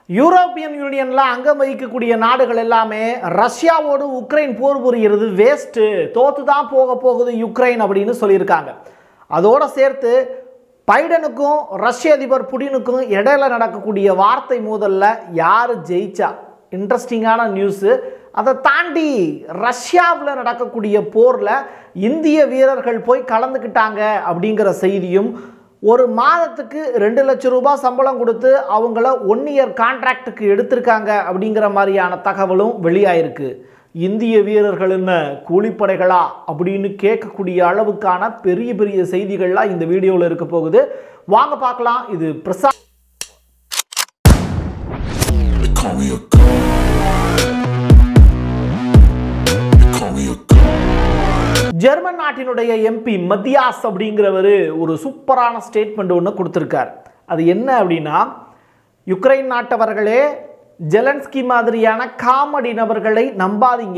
European யூனியன்ல அங்கம் வகிக்கக்கூடிய நாடுகள் எல்லாமே ரஷ்யாவோடு உக்ரைன் போர் புரிகிறது வேஸ்ட்டு தோத்து தான் போக போகுது யுக்ரைன் அப்படின்னு சொல்லியிருக்காங்க அதோட சேர்த்து பைடனுக்கும் ரஷ்ய அதிபர் புடினுக்கும் இடையில நடக்கக்கூடிய வார்த்தை மோதல்ல யார் ஜெயிச்சா இன்ட்ரெஸ்டிங்கான நியூஸு அதை தாண்டி ரஷ்யாவில் நடக்கக்கூடிய போரில் இந்திய வீரர்கள் போய் கலந்துக்கிட்டாங்க அப்படிங்கிற செய்தியும் ஒரு மாதத்துக்கு ரெண்டு லட்சம் ரூபாய் சம்பளம் கொடுத்து அவங்கள ஒன் இயர் கான்ட்ராக்டுக்கு எடுத்திருக்காங்க அப்படிங்கிற மாதிரியான தகவலும் வெளியாயிருக்கு இந்திய வீரர்கள் என்ன கூலிப்படைகளா அப்படின்னு கேட்கக்கூடிய அளவுக்கான பெரிய பெரிய செய்திகள்லாம் இந்த வீடியோவில் இருக்க போகுது வாங்க பார்க்கலாம் இது பிரசா They call me a god. They call me a god. German நாட்டினுடைய எம்பி மத்தியாஸ் அப்படிங்கிறவர் ஒரு சூப்பரான ஸ்டேட்மெண்ட் ஒன்று கொடுத்துருக்கார் அது என்ன அப்படின்னா யுக்ரைன் நாட்டவர்களே ஜெலன்ஸ்கி மாதிரியான காமெடி நபர்களை நம்பாதீங்க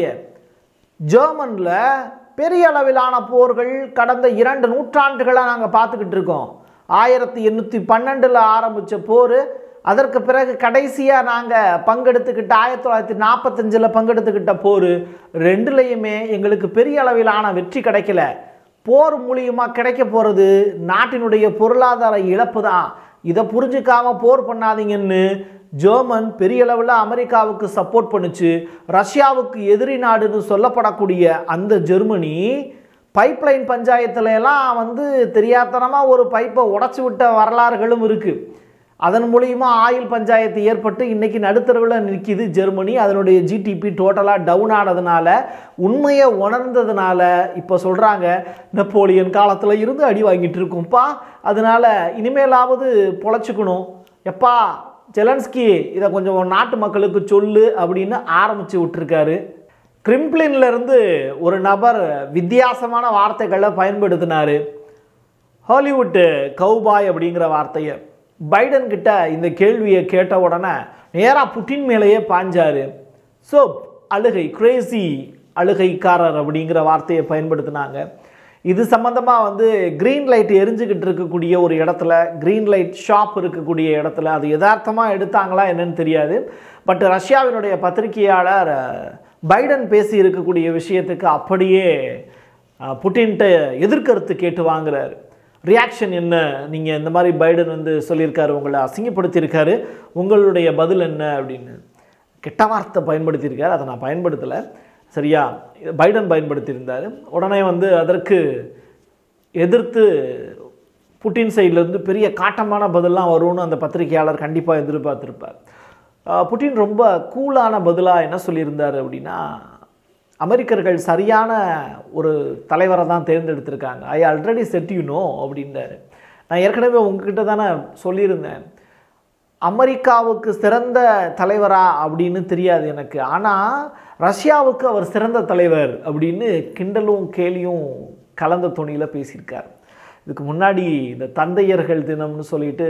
ஜெர்மனில் பெரிய அளவிலான போர்கள் கடந்த இரண்டு நூற்றாண்டுகளாக நாங்கள் பார்த்துக்கிட்டு இருக்கோம் ஆயிரத்தி எண்ணூற்றி பன்னெண்டில் ஆரம்பித்த போர் அதற்கு பிறகு கடைசியாக நாங்கள் பங்கெடுத்துக்கிட்ட ஆயிரத்தி தொள்ளாயிரத்தி நாற்பத்தஞ்சில் பங்கெடுத்துக்கிட்ட போர் ரெண்டுலேயுமே எங்களுக்கு பெரிய அளவிலான வெற்றி கிடைக்கல போர் மூலியமாக கிடைக்க போகிறது நாட்டினுடைய பொருளாதார இழப்பு தான் இதை புரிஞ்சுக்காம போர் பண்ணாதீங்கன்னு ஜெர்மன் பெரிய அளவில் அமெரிக்காவுக்கு சப்போர்ட் பண்ணுச்சு ரஷ்யாவுக்கு எதிரி நாடுன்னு சொல்லப்படக்கூடிய அந்த ஜெர்மனி பைப்லைன் பஞ்சாயத்துல எல்லாம் வந்து தெரியாத்தனமாக ஒரு பைப்பை உடைச்சி விட்ட வரலாறுகளும் இருக்குது அதன் மூலியமா ஆயில் பஞ்சாயத்து ஏற்பட்டு இன்னைக்கு நடுத்தரவில் நிற்கிது ஜெர்மனி அதனுடைய ஜிடிபி டோட்டலாக டவுன் ஆனதுனால உண்மையை உணர்ந்ததுனால இப்போ சொல்கிறாங்க நெப்போலியன் காலத்தில் இருந்து அடி வாங்கிட்டு இருக்கோம்ப்பா அதனால இனிமேலாவது பொழைச்சிக்கணும் எப்பா ஜெலன்ஸ்கி இதை கொஞ்சம் உன் நாட்டு மக்களுக்கு சொல்லு அப்படின்னு ஆரம்பித்து விட்டுருக்காரு கிரிம்ப்ளின்ல இருந்து ஒரு நபர் வித்தியாசமான வார்த்தைகளை பயன்படுத்தினாரு ஹாலிவுட்டு கவுபாய் அப்படிங்கிற வார்த்தையை பைடன் கிட்ட இந்த கேள்வியை கேட்ட உடனே நேராக புட்டின் மேலேயே பாஞ்சாரு ஸோ அழுகை கிரேசி அழுகைக்காரர் அப்படிங்கிற வார்த்தையை பயன்படுத்தினாங்க இது சம்மந்தமாக வந்து க்ரீன் லைட் எரிஞ்சுக்கிட்டு இருக்கக்கூடிய ஒரு இடத்துல க்ரீன் லைட் ஷாப் இருக்கக்கூடிய இடத்துல அது யதார்த்தமாக எடுத்தாங்களா என்னன்னு தெரியாது பட் ரஷ்யாவினுடைய பத்திரிகையாளர் பைடன் பேசி இருக்கக்கூடிய விஷயத்துக்கு அப்படியே அஹ், புட்டின்ட்ட எதிர்கருத்து கேட்டு வாங்குறாரு ரியாக்ஷன் என்ன நீங்கள் இந்த மாதிரி பைடன் வந்து சொல்லியிருக்காரு உங்களை அசிங்கப்படுத்தியிருக்காரு உங்களுடைய பதில் என்ன அப்படின்னு கெட்ட வார்த்தை பயன்படுத்தியிருக்காரு அதை நான் பயன்படுத்தலை சரியா பைடன் பயன்படுத்தியிருந்தார் உடனே வந்து அதற்கு எதிர்த்து புட்டின் சைட்லேருந்து பெரிய காட்டமான பதிலாம் வரும்னு அந்த பத்திரிகையாளர் கண்டிப்பாக எதிர்பார்த்திருப்பார் அஹ், புட்டின் ரொம்ப கூலான பதிலாக என்ன சொல்லியிருந்தார் அப்படின்னா அமெரிக்கர்கள் சரியான ஒரு தலைவரை தான் தேர்ந்தெடுத்திருக்காங்க I already said you know அப்படின்றாரு நான் ஏற்கனவே உங்ககிட்ட தானே சொல்லியிருந்தேன் அமெரிக்காவுக்கு சிறந்த தலைவரா அப்படின்னு தெரியாது எனக்கு ஆனால் ரஷ்யாவுக்கு அவர் சிறந்த தலைவர் அப்படின்னு கிண்டலும் கேலியும் கலந்த துணியில் பேசியிருக்கார் இதுக்கு முன்னாடி இந்த தந்தையர்கள் தினம்னு சொல்லிட்டு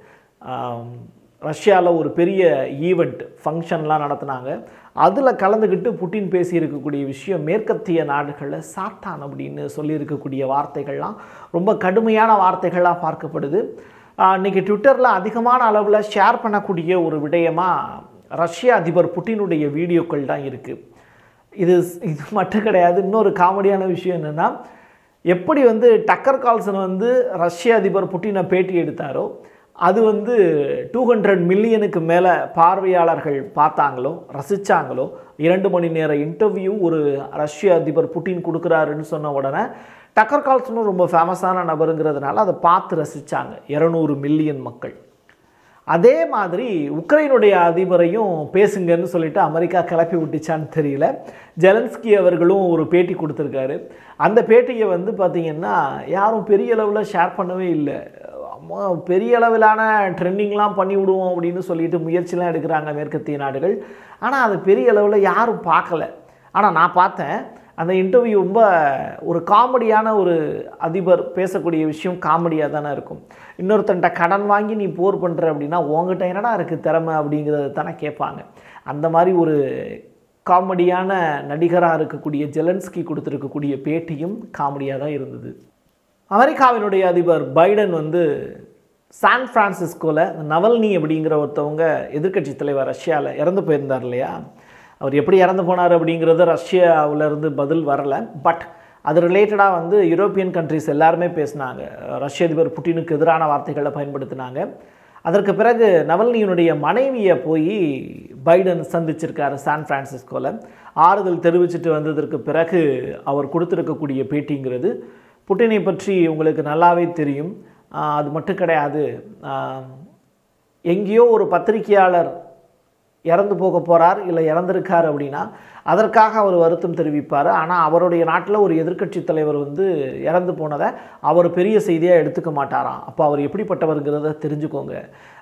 ரஷ்யாவில் ஒரு பெரிய ஈவெண்ட் ஃபங்க்ஷன்லாம் நடத்துனாங்க அதில் கலந்துக்கிட்டு புட்டின் பேசியிருக்கக்கூடிய விஷயம் மேற்கத்திய நாடுகளில் சாத்தான் அப்படின்னு சொல்லியிருக்கக்கூடிய வார்த்தைகள்லாம் ரொம்ப கடுமையான வார்த்தைகளாக பார்க்கப்படுது ஆஹ் இன்னைக்கு ட்விட்டரில் அதிகமான அளவில் ஷேர் பண்ணக்கூடிய ஒரு விடயமாக ரஷ்ய அதிபர் புட்டினுடைய வீடியோக்கள் தான் இருக்குது இது இது மட்டும் கிடையாது இன்னொரு காமெடியான விஷயம் என்னென்னா எப்படி வந்து டக்கர் கால்சன் வந்து ரஷ்ய அதிபர் புட்டினை பேட்டி எடுத்தாரோ அது வந்து டூ ஹண்ட்ரட் மில்லியனுக்கு மேலே பார்வையாளர்கள் பார்த்தாங்களோ ரசித்தாங்களோ இரண்டு மணி நேர இன்டர்வியூ ஒரு ரஷ்ய அதிபர் புட்டின் கொடுக்குறாருன்னு சொன்ன உடனே டக்கர் கால்சனும் ரொம்ப ஃபேமஸான நபருங்கிறதுனால அதை பார்த்து ரசித்தாங்க இரநூறு மில்லியன் மக்கள் அதே மாதிரி உக்ரைனுடைய அதிபரையும் பேசுங்கன்னு சொல்லிட்டு அமெரிக்கா கிளப்பி விட்டுச்சான்னு தெரியல ஜெலன்ஸ்கி அவர்களும் ஒரு பேட்டி கொடுத்துருக்காரு அந்த பேட்டியை வந்து பார்த்திங்கன்னா யாரும் பெரிய அளவில் ஷேர் பண்ணவே இல்லை அம்மா பெரிய அளவிலான ட்ரெண்டிங்லாம் பண்ணி விடுவோம் அப்படின்னு சொல்லிட்டு முயற்சிலாம் எடுக்கிறாங்க மேற்கத்திய நாடுகள் ஆனால் அது பெரிய அளவில் யாரும் பார்க்கல ஆனால் நான் பார்த்தேன் அந்த இன்டர்வியூ ரொம்ப ஒரு காமெடியான ஒரு அதிபர் பேசக்கூடிய விஷயம் காமெடியாக தானே இருக்கும் இன்னொருத்தன்ட்ட கடன் வாங்கி நீ போர் பண்ணுற அப்படின்னா உங்ககிட்ட என்னடா இருக்குது திறமை அப்படிங்கிறத தானே கேட்பாங்க அந்த மாதிரி ஒரு காமெடியான நடிகராக இருக்கக்கூடிய ஜெலன்ஸ்கி கொடுத்துருக்கக்கூடிய பேட்டியும் காமெடியாக தான் இருந்தது அமெரிக்காவினுடைய அதிபர் பைடன் வந்து சான் பிரான்சிஸ்கோவில் நவல்னி அப்படிங்கிற ஒருத்தவங்க எதிர்க்கட்சி தலைவர் ரஷ்யாவில் இறந்து போயிருந்தார் இல்லையா அவர் எப்படி இறந்து போனார் அப்படிங்கிறது ரஷ்யாவிலேருந்து பதில் வரலை பட் அது ரிலேட்டடாக வந்து யூரோப்பியன் கண்ட்ரிஸ் எல்லாருமே பேசினாங்க ரஷ்ய அதிபர் புட்டினுக்கு எதிரான வார்த்தைகளை பயன்படுத்தினாங்க அதற்கு பிறகு நவல்னியினுடைய மனைவியை போய் பைடன் சந்திச்சிருக்காரு சான் பிரான்சிஸ்கோவில் ஆறுதல் தெரிவிச்சிட்டு வந்ததற்கு பிறகு அவர் கொடுத்துருக்கக்கூடிய பேட்டிங்கிறது புட்டினை பற்றி உங்களுக்கு நல்லாவே தெரியும் ஆஹ் அது மட்டும் கிடையாது ஆஹ் எங்கேயோ ஒரு பத்திரிகையாளர் இறந்து போக போகிறார் இல்லை இறந்திருக்கார் அப்படின்னா அதற்காக அவர் வருத்தம் தெரிவிப்பார் ஆனால் அவருடைய நாட்டில் ஒரு எதிர்க்கட்சி தலைவர் வந்து இறந்து போனதை அவர் பெரிய செய்தியாக எடுத்துக்க மாட்டாராம் அப்போ அவர் எப்படிப்பட்டவருங்கிறத தெரிஞ்சுக்கோங்க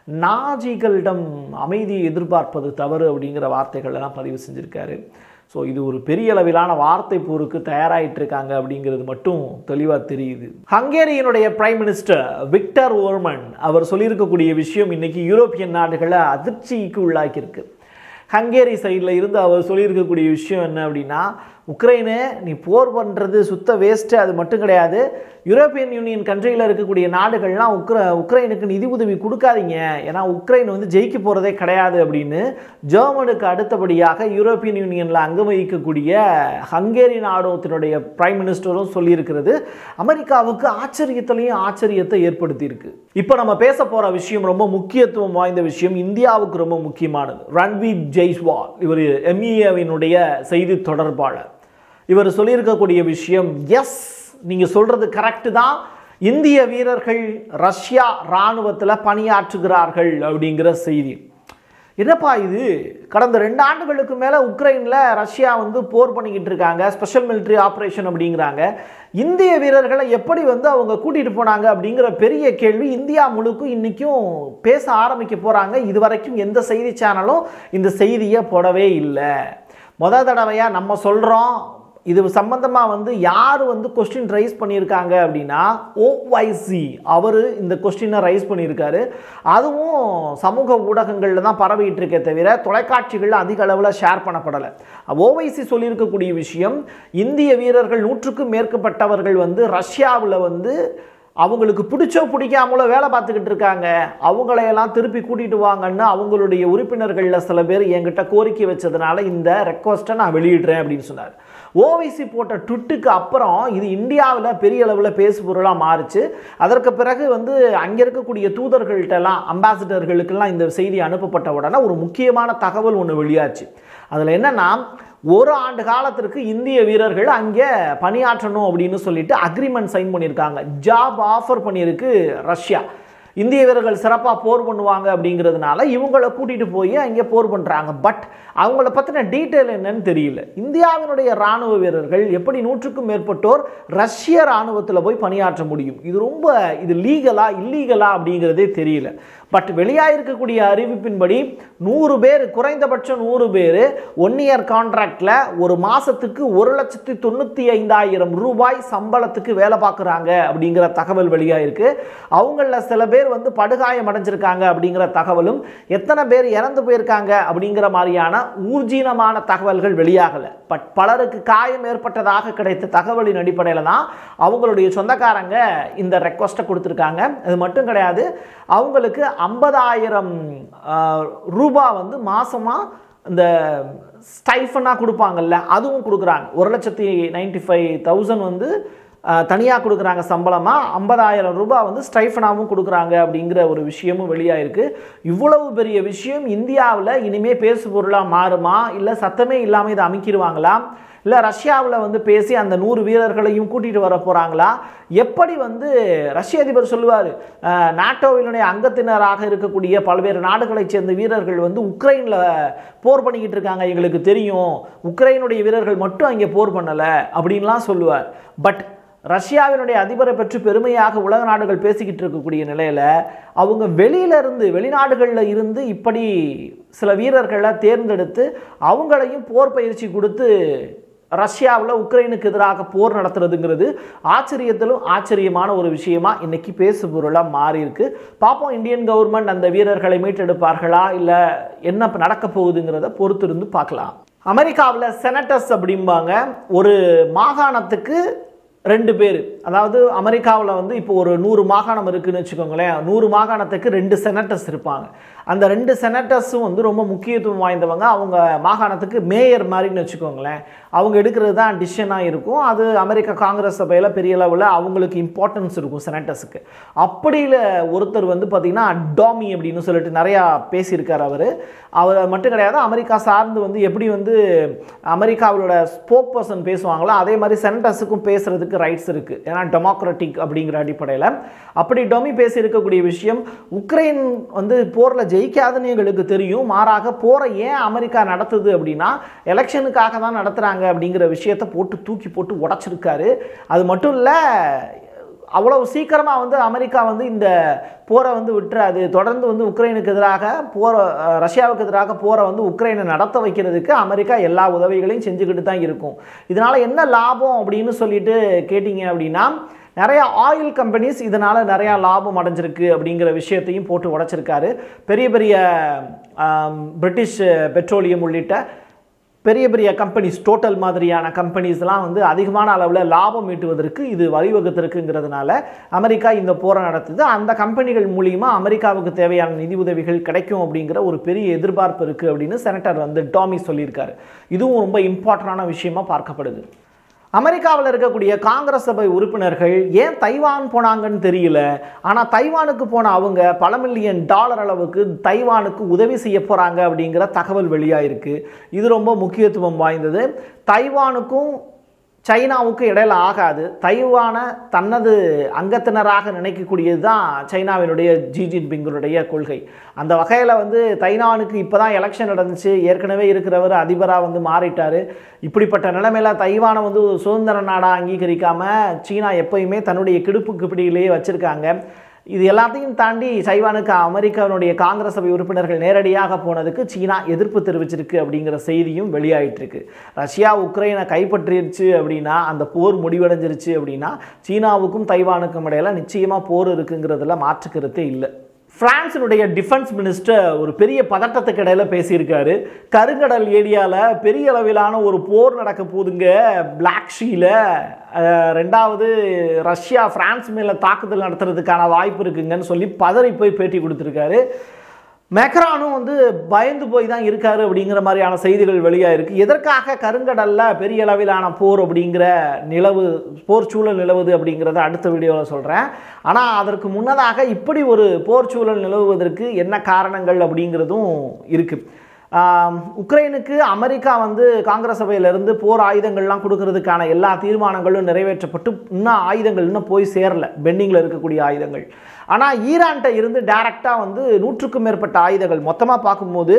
நாஜிகளிடம் அமைதியை எதிர்பார்ப்பது தவறு அப்படிங்கிற வார்த்தைகள் எல்லாம் பதிவு செஞ்சுருக்காரு ஸோ இது ஒரு பெரிய அளவிலான வார்த்தை போருக்கு தயாராகிட்டு இருக்காங்க அப்படிங்கிறது மட்டும் தெளிவாக தெரியுது ஹங்கேரியினுடைய பிரைம் மினிஸ்டர் விக்டர் ஓர்மன் அவர் சொல்லியிருக்கக்கூடிய விஷயம் இன்னைக்கு யூரோப்பியன் நாடுகளை அதிர்ச்சிக்கு உள்ளாக்கியிருக்கு ஹங்கேரி சைடில் இருந்து அவர் சொல்லியிருக்கக்கூடிய விஷயம் என்ன அப்படின்னா உக்ரைனு நீ போர் பண்ணுறது சுத்த வேஸ்ட்டு அது மட்டும் கிடையாது யூரோப்பியன் யூனியன் கண்ட்ரியில் இருக்கக்கூடிய நாடுகள்லாம் உக்ர உக்ரைனுக்கு நிதி உதவி கொடுக்காதீங்க ஏன்னா உக்ரைன் வந்து ஜெயிக்க போகிறதே கிடையாது அப்படின்னு ஜெர்மனுக்கு அடுத்தபடியாக யூரோப்பியன் யூனியனில் அங்கம் வகிக்கக்கூடிய ஹங்கேரி நாடகத்தினுடைய பிரைம் மினிஸ்டரும் சொல்லியிருக்கிறது அமெரிக்காவுக்கு ஆச்சரியத்திலையும் ஆச்சரியத்தை ஏற்படுத்தியிருக்கு இப்போ நம்ம பேச போகிற விஷயம் ரொம்ப முக்கியத்துவம் வாய்ந்த விஷயம் இந்தியாவுக்கு ரொம்ப முக்கியமானது ரன்வீர் ஜெய்ஸ்வால் இவர் எம்இஏவினுடைய செய்தி தொடர்பாளர் இவர் சொல்லியிருக்கக்கூடிய விஷயம் எஸ் நீங்கள் சொல்கிறது கரெக்டு தான் இந்திய வீரர்கள் ரஷ்யா இராணுவத்தில் பணியாற்றுகிறார்கள் அப்படிங்கிற செய்தி என்னப்பா இது கடந்த ரெண்டு ஆண்டுகளுக்கு மேலே உக்ரைனில் ரஷ்யா வந்து போர் பண்ணிக்கிட்டு இருக்காங்க ஸ்பெஷல் மிலிட்ரி ஆப்ரேஷன் அப்படிங்கிறாங்க இந்திய வீரர்களை எப்படி வந்து அவங்க கூட்டிகிட்டு போனாங்க அப்படிங்கிற பெரிய கேள்வி இந்தியா முழுக்கும் இன்றைக்கும் பேச ஆரம்பிக்க போகிறாங்க இது வரைக்கும் எந்த செய்தி சேனலும் இந்த செய்தியை போடவே இல்லை முத தடவையாக நம்ம சொல்கிறோம் இது சம்பந்தமாக வந்து யார் வந்து கொஸ்டின் ரைஸ் பண்ணியிருக்காங்க அப்படின்னா ஓஒய்சி அவர் இந்த கொஸ்டினை ரைஸ் பண்ணியிருக்காரு அதுவும் சமூக ஊடகங்களில் தான் பரவிட்டு இருக்கே தவிர தொலைக்காட்சிகளில் அதிக அளவில் ஷேர் பண்ணப்படலை ஓவைசி சொல்லியிருக்கக்கூடிய விஷயம் இந்திய வீரர்கள் நூற்றுக்கும் மேற்பட்டவர்கள் வந்து ரஷ்யாவில் வந்து அவங்களுக்கு பிடிச்சோ பிடிக்காமலோ வேலை பார்த்துக்கிட்டு இருக்காங்க அவங்களையெல்லாம் திருப்பி கூட்டிட்டு வாங்கன்னு அவங்களுடைய உறுப்பினர்களில் சில பேர் என்கிட்ட கோரிக்கை வச்சதுனால இந்த ரெக்வஸ்ட்டை நான் வெளியிடுறேன் அப்படின்னு சொன்னார் ஓவைசி போட்ட ட்விட்டுக்கு அப்புறம் இது இந்தியாவில் பெரிய அளவில் பேசு பொருளாக மாறுச்சு அதற்கு பிறகு வந்து அங்கே இருக்கக்கூடிய தூதர்கள்ட்டெல்லாம் அம்பாசிடர்களுக்கெல்லாம் இந்த செய்தி அனுப்பப்பட்ட உடனே ஒரு முக்கியமான தகவல் ஒன்று வெளியாச்சு அதில் என்னன்னா ஒரு ஆண்டு காலத்திற்கு இந்திய வீரர்கள் அங்கே பணியாற்றணும் அப்படின்னு சொல்லிட்டு அக்ரிமெண்ட் சைன் பண்ணியிருக்காங்க ஜாப் ஆஃபர் பண்ணியிருக்கு ரஷ்யா இந்திய வீரர்கள் சிறப்பாக போர் பண்ணுவாங்க அப்படிங்கிறதுனால இவங்களை கூட்டிகிட்டு போய் அங்கே போர் பண்ணுறாங்க பட் அவங்கள பற்றின டீட்டெயில் என்னன்னு தெரியல இந்தியாவினுடைய இராணுவ வீரர்கள் எப்படி நூற்றுக்கும் மேற்பட்டோர் ரஷ்ய இராணுவத்தில் போய் பணியாற்ற முடியும் இது ரொம்ப இது லீகலா இல்லீகலா அப்படிங்கிறதே தெரியல பட் வெளியாயிருக்கக்கூடிய அறிவிப்பின்படி நூறு பேர் குறைந்தபட்சம் நூறு பேர் ஒன் இயர் கான்ட்ராக்டில் ஒரு மாதத்துக்கு ஒரு லட்சத்தி தொண்ணூற்றி ஐந்தாயிரம் ரூபாய் சம்பளத்துக்கு வேலை பார்க்குறாங்க அப்படிங்கிற தகவல் வெளியாயிருக்கு அவங்களில் சில பேர் வந்து படுகாயம் அடைஞ்சிருக்காங்க அப்படிங்கிற தகவலும் எத்தனை பேர் இறந்து போயிருக்காங்க அப்படிங்கிற மாதிரியான ஊர்ஜீனமான தகவல்கள் வெளியாகலை பட் பலருக்கு காயம் ஏற்பட்டதாக கிடைத்த தகவலின் அடிப்படையில் தான் அவங்களுடைய சொந்தக்காரங்க இந்த ரெக்வஸ்ட்டை கொடுத்துருக்காங்க அது மட்டும் கிடையாது அவங்களுக்கு ஐம்பதாயிரம் ரூபா வந்து மாசமாக இந்த ஸ்டைஃபனாக கொடுப்பாங்கல்ல அதுவும் கொடுக்குறாங்க ஒரு லட்சத்தி நைன்டி ஃபைவ் தௌசண்ட் வந்து தனியாக கொடுக்குறாங்க சம்பளமாக ஐம்பதாயிரம் ரூபாய் வந்து ஸ்டைஃபனாகவும் கொடுக்குறாங்க அப்படிங்கிற ஒரு விஷயமும் வெளியாயிருக்கு இவ்வளவு பெரிய விஷயம் இந்தியாவில் இனிமேல் பேசு பொருளாக மாறுமா இல்லை சத்தமே இல்லாமல் இதை அமைக்கிடுவாங்களா இல்லை ரஷ்யாவில் வந்து பேசி அந்த நூறு வீரர்களையும் கூட்டிகிட்டு வர போகிறாங்களா எப்படி வந்து ரஷ்ய அதிபர் சொல்லுவார் நாட்டோவினுடைய அங்கத்தினராக இருக்கக்கூடிய பல்வேறு நாடுகளைச் சேர்ந்த வீரர்கள் வந்து உக்ரைனில் போர் பண்ணிக்கிட்டு இருக்காங்க எங்களுக்கு தெரியும் உக்ரைனுடைய வீரர்கள் மட்டும் அங்கே போர் பண்ணலை அப்படின்லாம் சொல்லுவார் பட் ரஷ்யாவினுடைய அதிபரை பற்றி பெருமையாக உலக நாடுகள் பேசிக்கிட்டு இருக்கக்கூடிய நிலையில் அவங்க வெளியில இருந்து வெளிநாடுகளில் இருந்து இப்படி சில வீரர்களை தேர்ந்தெடுத்து அவங்களையும் போர் பயிற்சி கொடுத்து ரஷ்யாவில் உக்ரைனுக்கு எதிராக போர் நடத்துறதுங்கிறது ஆச்சரியத்திலும் ஆச்சரியமான ஒரு விஷயமா இன்னைக்கு பேசு பொருளாக மாறி இருக்கு பார்ப்போம் இந்தியன் கவர்மெண்ட் அந்த வீரர்களை மீட்டெடுப்பார்களா இல்லை என்ன நடக்க போகுதுங்கிறத பொறுத்திருந்து பார்க்கலாம் அமெரிக்காவில் செனட்டர்ஸ் அப்படிம்பாங்க ஒரு மாகாணத்துக்கு ரெண்டு பேர் அதாவது அமெரிக்காவில் வந்து இப்போ ஒரு நூறு மாகாணம் இருக்குன்னு வச்சுக்கோங்களேன் நூறு மாகாணத்துக்கு ரெண்டு செனட்டர்ஸ் இருப்பாங்க அந்த ரெண்டு செனட்டர்ஸும் வந்து ரொம்ப முக்கியத்துவம் வாய்ந்தவங்க அவங்க மாகாணத்துக்கு மேயர் மாதிரின்னு வச்சுக்கோங்களேன் அவங்க எடுக்கிறது தான் டிசிஷனாக இருக்கும் அது அமெரிக்க காங்கிரஸ் சபையில் பெரிய அளவில் அவங்களுக்கு இம்பார்ட்டன்ஸ் இருக்கும் செனட்டர்ஸுக்கு அப்படியில் ஒருத்தர் வந்து பார்த்திங்கன்னா டாமி அப்படின்னு சொல்லிட்டு நிறையா பேசியிருக்கார் அவர் அவர் மட்டும் கிடையாது அமெரிக்கா சார்ந்து வந்து எப்படி வந்து அமெரிக்காவோட ஸ்போக் பர்சன் பேசுவாங்களோ அதே மாதிரி செனட்டர்ஸுக்கும் பேசுறதுக்கு ரைட்ஸ் இருக்குது ஏன்னா டெமோக்ராட்டிக் அப்படிங்கிற அடிப்படையில் அப்படி டொமி பேசியிருக்கக்கூடிய விஷயம் உக்ரைன் வந்து போரில் ஜெயிக்காதுன்னு எங்களுக்கு தெரியும் மாறாக போரை ஏன் அமெரிக்கா நடத்துது அப்படின்னா எலெக்ஷனுக்காக தான் நடத்துகிறாங்க அப்படிங்கிற விஷயத்தை போட்டு தூக்கி போட்டு உடச்சிருக்காரு அது மட்டும் இல்லை அவ்வளவு சீக்கிரமாக வந்து அமெரிக்கா வந்து இந்த போரை வந்து விட்டுறாது தொடர்ந்து வந்து உக்ரைனுக்கு எதிராக போரை அஹ், ரஷ்யாவுக்கு எதிராக போரை வந்து உக்ரைனை நடத்த வைக்கிறதுக்கு அமெரிக்கா எல்லா உதவிகளையும் செஞ்சுக்கிட்டு தான் இருக்கும் இதனால என்ன லாபம் அப்படின்னு சொல்லிட்டு கேட்டிங்க அப்படின்னா நிறைய ஆயில் கம்பெனிஸ் இதனால் நிறையா லாபம் அடைஞ்சிருக்கு அப்படிங்கிற விஷயத்தையும் போட்டு உடைச்சிருக்காரு பெரிய பெரிய ஆம், பிரிட்டிஷ் பெட்ரோலியம் உள்ளிட்ட பெரிய பெரிய கம்பெனிஸ் டோட்டல் மாதிரியான கம்பெனிஸ்லாம் வந்து அதிகமான அளவில் லாபம் ஈட்டுவதற்கு இது வழிவகுத்திருக்குங்கிறதுனால அமெரிக்கா இந்த போரை நடத்துது அந்த கம்பெனிகள் மூலியமா அமெரிக்காவுக்கு தேவையான நிதி உதவிகள் கிடைக்கும் அப்படிங்கிற ஒரு பெரிய எதிர்பார்ப்பு இருக்குது அப்படின்னு செனட்டர் வந்து டாமி சொல்லியிருக்காரு இதுவும் ரொம்ப இம்பார்ட்டண்டான விஷயமா பார்க்கப்படுது அமெரிக்காவில் இருக்கக்கூடிய காங்கிரஸ் சபை உறுப்பினர்கள் ஏன் தைவான் போனாங்கன்னு தெரியல ஆனால் தைவானுக்கு போன அவங்க பல மில்லியன் டாலர் அளவுக்கு தைவானுக்கு உதவி செய்ய போகிறாங்க அப்படிங்கிற தகவல் வெளியாயிருக்கு இது ரொம்ப முக்கியத்துவம் வாய்ந்தது தைவானுக்கும் சைனாவுக்கு இடையில ஆகாது தைவானை தனது அங்கத்தினராக நினைக்கக்கூடியது தான் சைனாவினுடைய ஜி ஜின்பிங்களுடைய கொள்கை அந்த வகையில் வந்து தைவானுக்கு இப்போ தான் எலெக்ஷன் நடந்துச்சு ஏற்கனவே இருக்கிறவர் அதிபராக வந்து மாறிட்டார் இப்படிப்பட்ட நிலைமையில தைவானை வந்து ஒரு சுதந்திர நாடாக அங்கீகரிக்காம சீனா எப்பயுமே தன்னுடைய கிடுப்புக்கு பிடியிலேயே வச்சுருக்காங்க இது எல்லாத்தையும் தாண்டி சைவானுக்கு அமெரிக்காவினுடைய காங்கிரஸ் சபை உறுப்பினர்கள் நேரடியாக போனதுக்கு சீனா எதிர்ப்பு தெரிவிச்சிருக்கு அப்படிங்கிற செய்தியும் வெளியாயிட்டு இருக்கு ரஷ்யா உக்ரைனை கைப்பற்றிருச்சு அப்படின்னா அந்த போர் முடிவடைஞ்சிருச்சு அப்படின்னா சீனாவுக்கும் தைவானுக்கும் இடையில நிச்சயமா போர் இருக்குங்கிறதுல மாற்று கருத்தே இல்லை பிரான்சினுடைய டிஃபென்ஸ் மினிஸ்டர் ஒரு பெரிய பதட்டத்துக்கு இடையில பேசியிருக்காரு கருங்கடல் ஏரியாவில் பெரிய அளவிலான ஒரு போர் நடக்க போகுதுங்க பிளாக் ஷீல ரெண்டாவது ரஷ்யா பிரான்ஸ் மேலே தாக்குதல் நடத்துறதுக்கான வாய்ப்பு இருக்குங்கன்னு சொல்லி பதறி போய் பேட்டி கொடுத்துருக்காரு மெக்ரானும் வந்து பயந்து போய் தான் இருக்காரு அப்படிங்கிற மாதிரியான செய்திகள் வெளியாயிருக்கு எதற்காக கருங்கடல்ல பெரிய அளவிலான போர் அப்படிங்கிற நிலவு போர் சூழல் நிலவுது அப்படிங்கிறத அடுத்த வீடியோவில் சொல்கிறேன் ஆனால் அதற்கு முன்னதாக இப்படி ஒரு போர் சூழல் நிலவுவதற்கு என்ன காரணங்கள் அப்படிங்கிறதும் இருக்குது ஆம், உக்ரைனுக்கு அமெரிக்கா வந்து காங்கிரஸ் சபையிலிருந்து போர் ஆயுதங்கள்லாம் கொடுக்கறதுக்கான எல்லா தீர்மானங்களும் நிறைவேற்றப்பட்டு இன்னும் ஆயுதங்கள் இன்னும் போய் சேரல பெண்டிங்கில் இருக்கக்கூடிய ஆயுதங்கள் ஆனால் ஈரான்கிட்ட இருந்து டைரெக்டாக வந்து நூற்றுக்கும் மேற்பட்ட ஆயுதங்கள் மொத்தமாக பார்க்கும்போது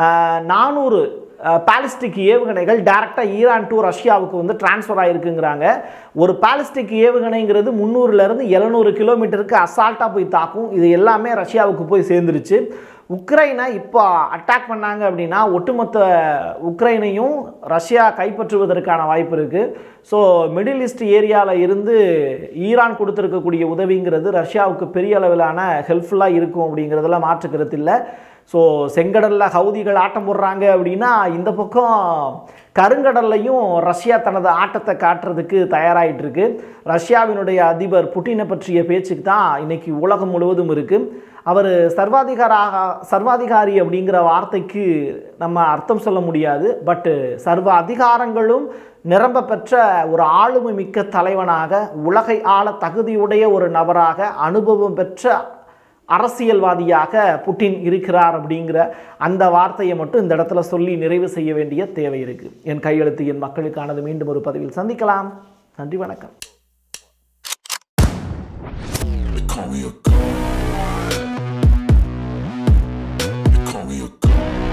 நானூறு பாலிஸ்டிக் ஏவுகணைகள் டைரெக்டாக ஈரான் டு ரஷ்யாவுக்கு வந்து டிரான்ஸ்ஃபர் ஆகிருக்குங்கிறாங்க ஒரு பாலிஸ்டிக் ஏவுகணைங்கிறது முந்நூறுலேருந்து எழுநூறு கிலோமீட்டருக்கு அசால்ட்டாக போய் தாக்கும் இது எல்லாமே ரஷ்யாவுக்கு போய் சேர்ந்துருச்சு உக்ரைனை இப்போ அட்டாக் பண்ணாங்க அப்படின்னா ஒட்டுமொத்த உக்ரைனையும் ரஷ்யா கைப்பற்றுவதற்கான வாய்ப்பு இருக்குது ஸோ மிடில் ஈஸ்ட் ஏரியாவில் இருந்து ஈரான் கொடுத்துருக்கக்கூடிய உதவிங்கிறது ரஷ்யாவுக்கு பெரிய அளவிலான ஹெல்ப்ஃபுல்லாக இருக்கும் அப்படிங்கிறதுல மாற்று கருத்து இல்லை ஸோ செங்கடலில் ஹவுதிகள் ஆட்டம் போடுறாங்க அப்படின்னா இந்த பக்கம் கருங்கடல்லையும் ரஷ்யா தனது ஆட்டத்தை காட்டுறதுக்கு தயாராகிட்டு இருக்கு ரஷ்யாவினுடைய அதிபர் புட்டினை பற்றிய பேச்சுக்கு தான் இன்னைக்கு உலகம் முழுவதும் இருக்குது அவர் சர்வாதிகாராக சர்வாதிகாரி அப்படிங்கிற வார்த்தைக்கு நம்ம அர்த்தம் சொல்ல முடியாது பட்டு சர்வ அதிகாரங்களும் நிரம்ப பெற்ற ஒரு ஆளுமை மிக்க தலைவனாக உலகை ஆள தகுதியுடைய ஒரு நபராக அனுபவம் பெற்ற அரசியல்வாதியாக புட்டின் இருக்கிறார் அப்படிங்கிற அந்த வார்த்தையை மட்டும் இந்த இடத்துல சொல்லி நிறைவு செய்ய வேண்டிய தேவை இருக்கு என் கையெழுத்து என் மக்களுக்கானது மீண்டும் ஒரு பதிவில் சந்திக்கலாம் நன்றி வணக்கம் They call me a god. They call me a god.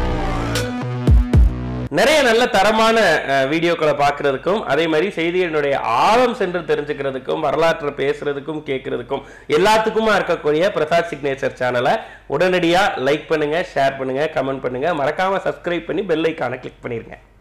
நிறைய நல்ல தரமான அஹ், வீடியோக்களை பார்க்கறதுக்கும் அதே மாதிரி செய்திகளினுடைய ஆழம் சென்று தெரிஞ்சுக்கிறதுக்கும் வரலாற்றை பேசுறதுக்கும் கேட்கறதுக்கும் எல்லாத்துக்குமா இருக்கக்கூடிய பிரசாத் சிக்னேச்சர் சேனலை உடனடியாக லைக் பண்ணுங்க ஷேர் பண்ணுங்க கமெண்ட் பண்ணுங்க மறக்காம சப்ஸ்கிரைப் பண்ணி பெல் ஐக்கானை கிளிக் பண்ணிருங்க